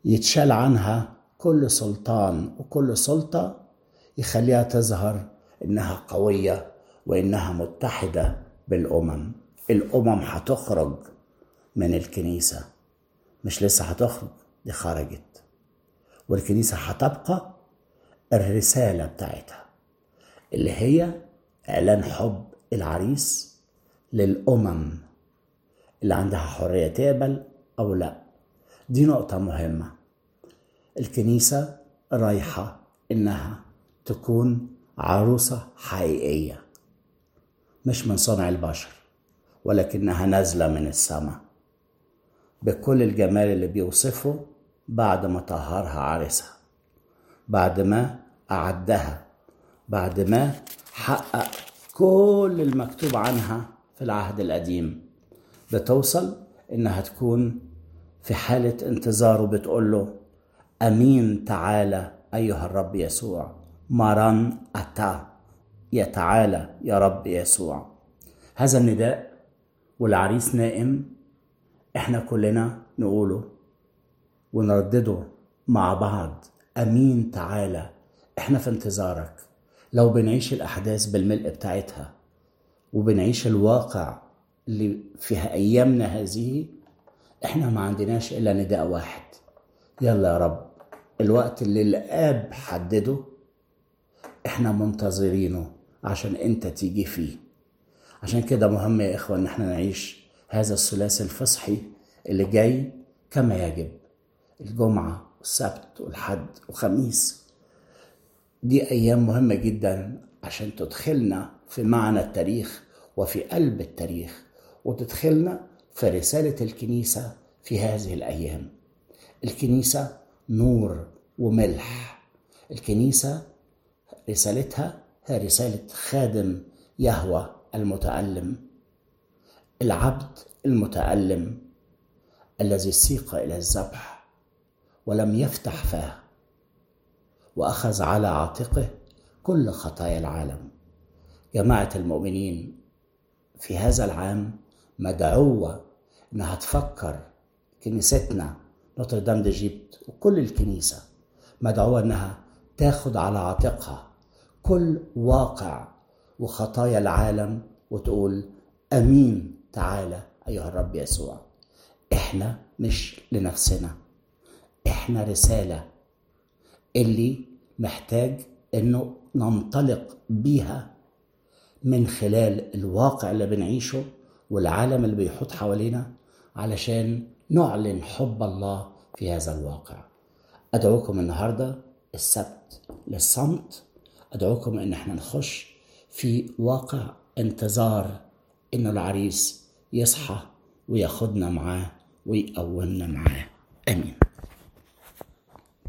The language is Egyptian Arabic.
يتشال عنها كل سلطان وكل سلطة يخليها تظهر إنها قوية وإنها متحدة بالأمم الأمم هتخرج من الكنيسة مش لسه هتخرج دي خرجت والكنيسة هتبقى الرسالة بتاعتها اللي هي إعلان حب العريس للأمم اللي عندها حرية تقبل أو لا دي نقطة مهمة الكنيسة رايحة إنها تكون عروسة حقيقية مش من صنع البشر ولكنها نازلة من السماء بكل الجمال اللي بيوصفه بعد ما طهرها عرسها بعد ما أعدها بعد ما حقق كل المكتوب عنها في العهد القديم بتوصل إنها تكون في حالة انتظار وبتقول له أمين تعالى أيها الرب يسوع مران أتا يا تعالى يا رب يسوع هذا النداء والعريس نائم احنا كلنا نقوله ونردده مع بعض امين تعالى احنا في انتظارك لو بنعيش الاحداث بالملء بتاعتها وبنعيش الواقع اللي فيها ايامنا هذه احنا ما عندناش الا نداء واحد يلا يا رب الوقت اللي الاب حدده احنا منتظرينه عشان انت تيجي فيه عشان كده مهم يا اخوة ان احنا نعيش هذا الثلاثي الفصحي اللي جاي كما يجب الجمعة والسبت والحد وخميس دي ايام مهمة جدا عشان تدخلنا في معنى التاريخ وفي قلب التاريخ وتدخلنا في رسالة الكنيسة في هذه الايام الكنيسة نور وملح الكنيسة رسالتها هي رسالة خادم يهوى المتألم العبد المتألم الذي سيق إلى الذبح ولم يفتح فاه وأخذ على عاتقه كل خطايا العالم جماعة المؤمنين في هذا العام مدعوة إنها تفكر كنيستنا نوتردام دي جيبت وكل الكنيسة مدعوة إنها تاخد على عاتقها كل واقع وخطايا العالم وتقول امين تعالى ايها الرب يسوع احنا مش لنفسنا احنا رساله اللي محتاج انه ننطلق بيها من خلال الواقع اللي بنعيشه والعالم اللي بيحوط حوالينا علشان نعلن حب الله في هذا الواقع ادعوكم النهارده السبت للصمت ادعوكم ان احنا نخش في واقع انتظار انه العريس يصحى وياخدنا معاه ويقومنا معاه امين